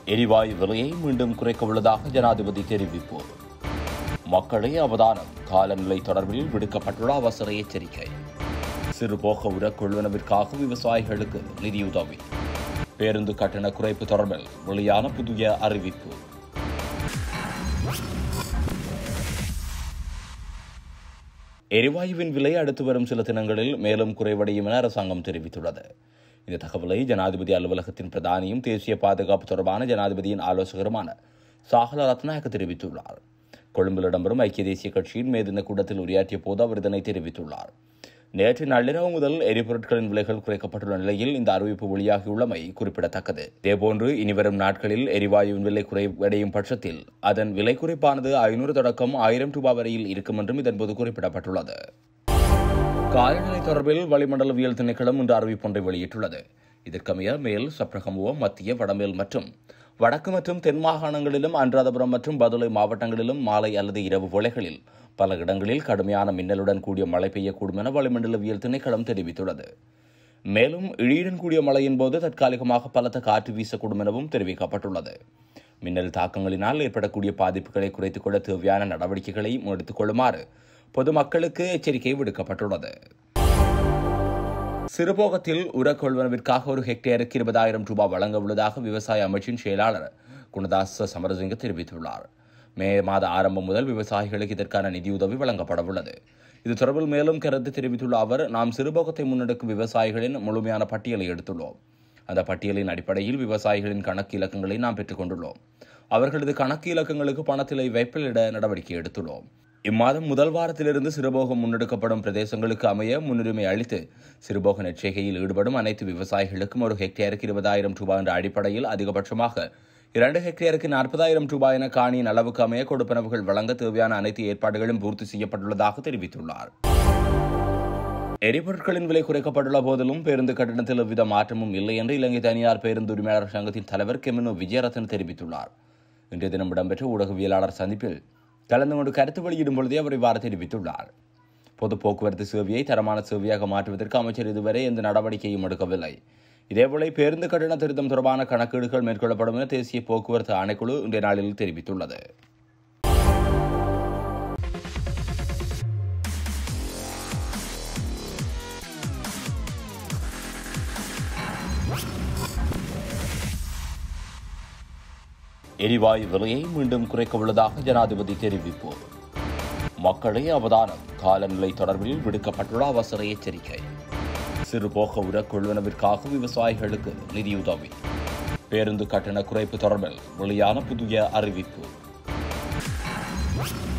எரிவாயு விலையை மீண்டும் குறைக்க உள்ளதாக ஜனாதிபதி தெரிவிப்பு மக்களே அவதானம் காலநிலை தொடர்பில் விடுக்கப்பட்டுள்ள அவசர எச்சரிக்கை சிறுபோக உர கொள்வனவிற்காக விவசாயிகளுக்கு நிதியுதவி பேருந்து கட்டண குறைப்பு தொடர்பில் வெளியான புதிய அறிவிப்பு எரிவாயுவின் விலை அடுத்து வரும் சில தினங்களில் மேலும் குறைவடையும் என அரசாங்கம் தெரிவித்துள்ளது இந்த தகவலை ஜனாதிபதி அலுவலகத்தின் பிரதானியும் தேசிய பாதுகாப்பு தொடர்பான ஜனாதிபதியின் ஆலோசகருமான சாகல ரத்நாயக்க தெரிவித்துள்ளார் கொழும்பில் இடம்பெறும் ஐக்கிய தேசிய கட்சியின் மேதின கூட்டத்தில் உரையாற்றிய போது அவர் இதனை தெரிவித்துள்ளார் நேற்று நள்ளிரவு முதல் எரிபொருட்களின் விலைகள் குறைக்கப்பட்டுள்ள நிலையில் இந்த அறிவிப்பு வெளியாகியுள்ளமை குறிப்பிடத்தக்கது இதேபோன்று இனிவரும் நாட்களில் எரிவாயுவின் விலை குறைவடையும் பட்சத்தில் அதன் விலை குறைப்பானது ஐநூறு தொடக்கம் ஆயிரம் ரூபாய் வரையில் இருக்கும் என்றும் இதன்போது குறிப்பிடப்பட்டுள்ளது காலநிலை தொடர்பில் வளிமண்டலவியல் திணைக்களம் இன்று அறிவிப்பொன்றை வெளியிட்டுள்ளது இதற்கமைய மேல் சப்ரகமுவ மத்திய வடமேல் மற்றும் வடக்கு மற்றும் தென் மாகாணங்களிலும் அனுராதபுரம் மற்றும் பதுளை மாவட்டங்களிலும் மாலை அல்லது இரவு வேளைகளில் பல இடங்களில் கடுமையான மின்னலுடன் கூடிய மழை பெய்யக்கூடும் என வளிமண்டலவியல் திணைக்களம் தெரிவித்துள்ளது மேலும் இடியுடன் கூடிய மழையின் போது தற்காலிகமாக பலத்த காற்று வீசக்கூடும் எனவும் தெரிவிக்கப்பட்டுள்ளது மின்னல் தாக்கங்களினால் ஏற்படக்கூடிய பாதிப்புகளை குறைத்துக் கொள்ள தேவையான நடவடிக்கைகளை எடுத்துக் கொள்ளுமாறு பொதுமக்களுக்கு எச்சரிக்கை விடுக்கப்பட்டுள்ளது சிறுபோகத்தில் உர கொள்வனவிற்காக ஒரு ஹெக்டேருக்கு இருபதாயிரம் ரூபாய் வழங்க உள்ளதாக விவசாய அமைச்சின் செயலாளர் குணதாஸ் சமரசிங்க தெரிவித்துள்ளார் மே மாத ஆரம்பம் முதல் விவசாயிகளுக்கு இதற்கான நிதியுதவி வழங்கப்பட உள்ளது இது தொடர்பில் மேலும் கருத்து தெரிவித்துள்ள அவர் நாம் சிறுபோகத்தை முன்னெடுக்கும் விவசாயிகளின் முழுமையான பட்டியலை எடுத்துள்ளோம் அந்த பட்டியலின் அடிப்படையில் விவசாயிகளின் கணக்கு இலக்கங்களை நாம் பெற்றுக் கொண்டுள்ளோம் அவர்களது கணக்கு இலக்கங்களுக்கு பணத்திலை வைப்பிலிட நடவடிக்கை எடுத்துள்ளோம் இம்மாதம் முதல் வாரத்திலிருந்து சிறுபோகம் முன்னெடுக்கப்படும் பிரதேசங்களுக்கு அமைய முன்னுரிமை அளித்து சிறுபோக நெற்செய்கையில் ஈடுபடும் அனைத்து விவசாயிகளுக்கும் ஒரு ஹெக்டேருக்கு இருபதாயிரம் ரூபாய் என்ற அடிப்படையில் அதிகபட்சமாக இரண்டு ஹெக்டேருக்கு நாற்பதாயிரம் ரூபாய் என காணியின் அளவுக்கு அமைய கொடுப்பனவுகள் வழங்க தேவையான அனைத்து ஏற்பாடுகளும் பூர்த்தி செய்யப்பட்டுள்ளதாக தெரிவித்துள்ளார் எரிபொருட்களின் விலை குறைக்கப்பட்டுள்ள போதிலும் பேருந்து கட்டணத்தில் எவ்வித மாற்றமும் இல்லை என்று இலங்கை தனியார் பேருந்து உரிமையாளர் சங்கத்தின் தலைவர் கெமினோ விஜயரத்ன தெரிவித்துள்ளார் இன்றைய தினம் இடம்பெற்ற ஊடகவியலாளர் சந்திப்பில் கலந்து கொண்டு கருத்து வெளியிடும் பொழுதே அவர் இவ்வாறு தெரிவித்துள்ளார் பொது போக்குவரத்து சேவையை தரமான சேவையாக மாற்றுவதற்கு அமைச்சர் இதுவரை எந்த நடவடிக்கையும் எடுக்கவில்லை இதேவேளை பேருந்து கட்டண திருத்தம் தொடர்பான கணக்கீடுகள் மேற்கொள்ளப்படும் என தேசிய போக்குவரத்து ஆணைக்குழு இன்றைய நாளில் தெரிவித்துள்ளது எரிவாயு விலையை மீண்டும் குறைக்க உள்ளதாக ஜனாதிபதி தெரிவிப்பு மக்களே அவதானம் காலநிலை தொடர்பில் விடுக்கப்பட்டுள்ள அவசர எச்சரிக்கை சிறுபோக உர கொள்வனவிற்காக விவசாயிகளுக்கு நிதியுதவி பேருந்து கட்டண குறைப்பு தொடர்பில் வெளியான புதிய அறிவிப்பு